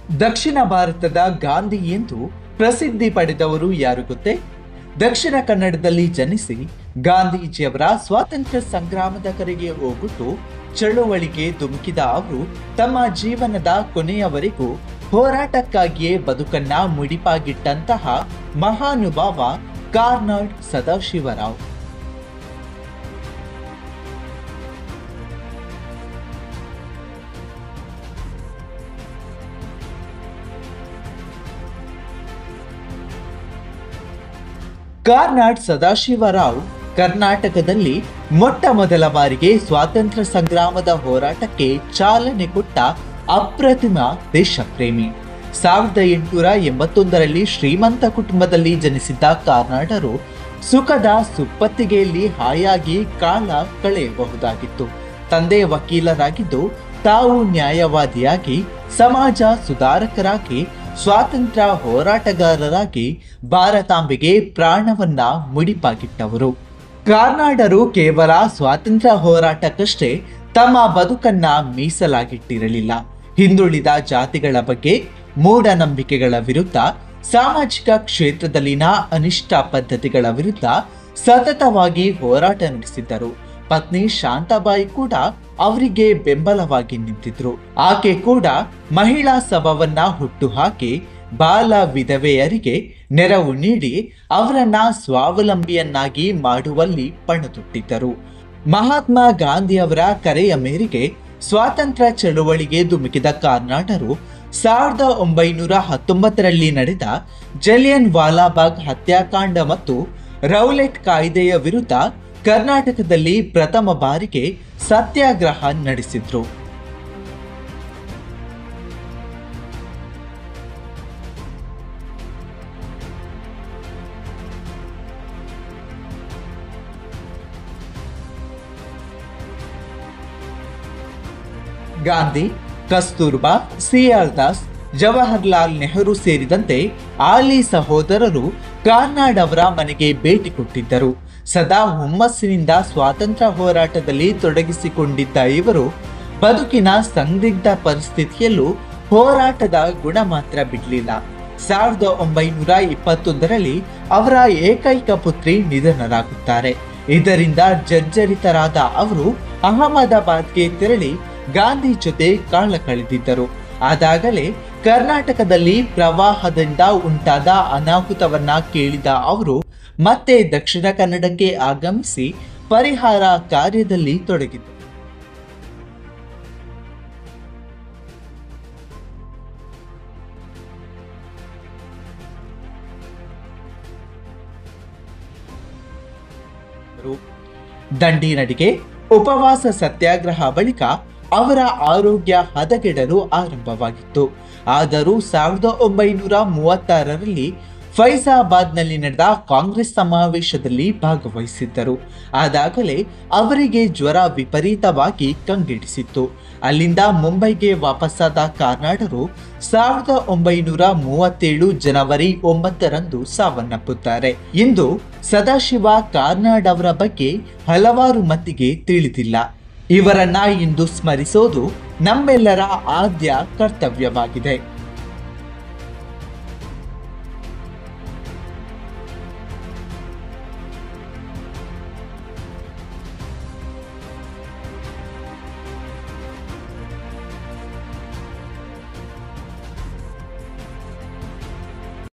ದಕ್ಷಿಣ ಭಾರತದ ಗಾಂಧಿ ಎಂದು ಪ್ರಸಿದ್ಧಿ ಪಡೆದವರು ಯಾರು ಗೊತ್ತೇ ದಕ್ಷಿಣ ಕನ್ನಡದಲ್ಲಿ ಜನಿಸಿ ಗಾಂಧೀಜಿಯವರ ಸ್ವಾತಂತ್ರ್ಯ ಸಂಗ್ರಾಮದ ಕರೆಗೆ ಹೋಗುಟ್ಟು ಚಳುವಳಿಗೆ ಧುಮುಕಿದ ಅವರು ತಮ್ಮ ಜೀವನದ ಕೊನೆಯವರೆಗೂ ಹೋರಾಟಕ್ಕಾಗಿಯೇ ಬದುಕನ್ನ ಮುಡಿಪಾಗಿಟ್ಟಂತಹ ಮಹಾನುಭಾವ ಕಾರ್ನಾಡ್ ಸದಾಶಿವರಾವ್ ಕಾರ್ನಾಡ್ ಸದಾಶಿವರಾವ್ ಕರ್ನಾಟಕದಲ್ಲಿ ಮೊಟ್ಟ ಮೊದಲ ಬಾರಿಗೆ ಸ್ವಾತಂತ್ರ್ಯ ಸಂಗ್ರಾಮದ ಹೋರಾಟಕ್ಕೆ ಚಾಲನೆ ಕೊಟ್ಟ ಅಪ್ರತಿಮ ದೇಶಪ್ರೇಮಿ ಸಾವಿರದ ಎಂಟುನೂರ ಎಂಬತ್ತೊಂದರಲ್ಲಿ ಶ್ರೀಮಂತ ಕುಟುಂಬದಲ್ಲಿ ಜನಿಸಿದ್ದ ಕಾರ್ನಾಡರು ಸುಖದ ಸುಪ್ಪತ್ತಿಗೆಯಲ್ಲಿ ಹಾಯಾಗಿ ಕಾಲ ಕಳೆಯಬಹುದಾಗಿತ್ತು ತಂದೆ ವಕೀಲರಾಗಿದ್ದು ತಾವು ನ್ಯಾಯವಾದಿಯಾಗಿ ಸಮಾಜ ಸುಧಾರಕರಾಗಿ ಸ್ವಾತಂತ್ರ್ಯ ಹೋರಾಟಗಾರರಾಗಿ ಭಾರತಾಂಬೆಗೆ ಪ್ರಾಣವನ್ನ ಮುಡಿಪಾಗಿಟ್ಟವರು ಕಾರ್ನಾಡರು ಕೇವಲ ಸ್ವಾತಂತ್ರ್ಯ ಹೋರಾಟಕ್ಕಷ್ಟೇ ತಮ್ಮ ಬದುಕನ್ನ ಮೀಸಲಾಗಿಟ್ಟಿರಲಿಲ್ಲ ಹಿಂದುಳಿದ ಜಾತಿಗಳ ಬಗ್ಗೆ ಮೂಢನಂಬಿಕೆಗಳ ವಿರುದ್ಧ ಸಾಮಾಜಿಕ ಕ್ಷೇತ್ರದಲ್ಲಿನ ಅನಿಷ್ಟ ಪದ್ಧತಿಗಳ ವಿರುದ್ಧ ಸತತವಾಗಿ ಹೋರಾಟ ನಡೆಸಿದ್ದರು ಪತ್ನಿ ಶಾಂತಾಬಾಯಿ ಕೂಡ ಅವರಿಗೆ ಬೆಂಬಲವಾಗಿ ನಿಂತಿದ್ರು ಆಕೆ ಕೂಡ ಮಹಿಳಾ ಸಭವನ್ನ ಹುಟ್ಟುಹಾಕಿ ಬಾಲ ವಿಧವೆಯರಿಗೆ ನೆರವು ನೀಡಿ ಅವರನ್ನ ಸ್ವಾವಲಂಬಿಯನ್ನಾಗಿ ಮಾಡುವಲ್ಲಿ ಪಣತೊಟ್ಟಿದ್ದರು ಮಹಾತ್ಮ ಗಾಂಧಿಯವರ ಕರೆಯ ಮೇರೆಗೆ ಸ್ವಾತಂತ್ರ್ಯ ಚಳುವಳಿಗೆ ಧುಮುಕಿದ ಕಾರ್ನಾಟರು ಸಾವಿರದ ಒಂಬೈನೂರ ಹತ್ತೊಂಬತ್ತರಲ್ಲಿ ನಡೆದ ಜಲಿಯನ್ ವಾಲಾಬಾಗ್ ಹತ್ಯಾಕಾಂಡ ಮತ್ತು ರೌಲೆಟ್ ಕಾಯ್ದೆಯ ವಿರುದ್ಧ ಕರ್ನಾಟಕದಲ್ಲಿ ಪ್ರಥಮ ಬಾರಿಗೆ ಸತ್ಯಾಗ್ರಹ ನಡೆಸಿದ್ರು ಗಾಂಧಿ ಕಸ್ತೂರ್ಬಾ ಸಿಆರ್ ದಾಸ್ ಜವಾಹರ್ಲಾಲ್ ನೆಹರು ಸೇರಿದಂತೆ ಆಲಿ ಸಹೋದರರು ಕಾರ್ನಾಡ್ ಅವರ ಮನೆಗೆ ಭೇಟಿ ಕೊಟ್ಟಿದ್ದರು ಸದಾ ಹುಮ್ಮಸ್ಸಿನಿಂದ ಸ್ವಾತಂತ್ರ್ಯ ಹೋರಾಟದಲ್ಲಿ ತೊಡಗಿಸಿಕೊಂಡಿದ್ದ ಇವರು ಬದುಕಿನ ಸಂದಿಗ್ಧ ಪರಿಸ್ಥಿತಿಯಲ್ಲೂ ಹೋರಾಟದ ಗುಣ ಮಾತ್ರ ಬಿಡಲಿಲ್ಲ ಸಾವಿರದ ಒಂಬೈನೂರ ಇಪ್ಪತ್ತೊಂದರಲ್ಲಿ ಅವರ ಏಕೈಕ ಪುತ್ರಿ ನಿಧನರಾಗುತ್ತಾರೆ ಇದರಿಂದ ಜರ್ಜರಿತರಾದ ಅವರು ಅಹಮದಾಬಾದ್ಗೆ ತೆರಳಿ ಗಾಂಧಿ ಜೊತೆ ಕಾಲ ಕಳೆದಿದ್ದರು ಆದಾಗಲೇ ಕರ್ನಾಟಕದಲ್ಲಿ ಪ್ರವಾಹದಿಂದ ಉಂಟಾದ ಅನಾಹುತವನ್ನ ಕೇಳಿದ ಅವರು ಮತ್ತೆ ದಕ್ಷಿಣ ಕನ್ನಡಕ್ಕೆ ಆಗಮಿಸಿ ಪರಿಹಾರ ಕಾರ್ಯದಲ್ಲಿ ತೊಡಗಿದರು ದಂಡಿ ನಡಿಗೆ ಉಪವಾಸ ಸತ್ಯಾಗ್ರಹ ಬಳಿಕ ಅವರ ಆರೋಗ್ಯ ಹದಗೆಡಲು ಆರಂಭವಾಗಿತ್ತು ಆದರೂ ಸಾವಿರದ ಒಂಬೈನೂರ ಮೂವತ್ತಾರರಲ್ಲಿ ಫೈಜಾಬಾದ್ನಲ್ಲಿ ನಡೆದ ಕಾಂಗ್ರೆಸ್ ಸಮಾವೇಶದಲ್ಲಿ ಭಾಗವಹಿಸಿದ್ದರು ಆದಾಗಲೇ ಅವರಿಗೆ ಜ್ವರ ವಿಪರೀತವಾಗಿ ಕಂಗೆಡಿಸಿತ್ತು ಅಲ್ಲಿಂದ ಮುಂಬೈಗೆ ವಾಪಸ್ಸಾದ ಕಾರ್ನಾಡರು ಸಾವಿರದ ಒಂಬೈನೂರ ಮೂವತ್ತೇಳು ಜನವರಿ ಒಂಬತ್ತರಂದು ಸಾವನ್ನಪ್ಪುತ್ತಾರೆ ಇಂದು ಸದಾಶಿವ ಕಾರ್ನಾಡ್ ಅವರ ಬಗ್ಗೆ ಹಲವಾರು ಮಟ್ಟಿಗೆ ತಿಳಿದಿಲ್ಲ ಇವರನ್ನ ಇಂದು ಸ್ಮರಿಸೋದು ನಮ್ಮೆಲ್ಲರ ಆದ್ಯ ಕರ್ತವ್ಯವಾಗಿದೆ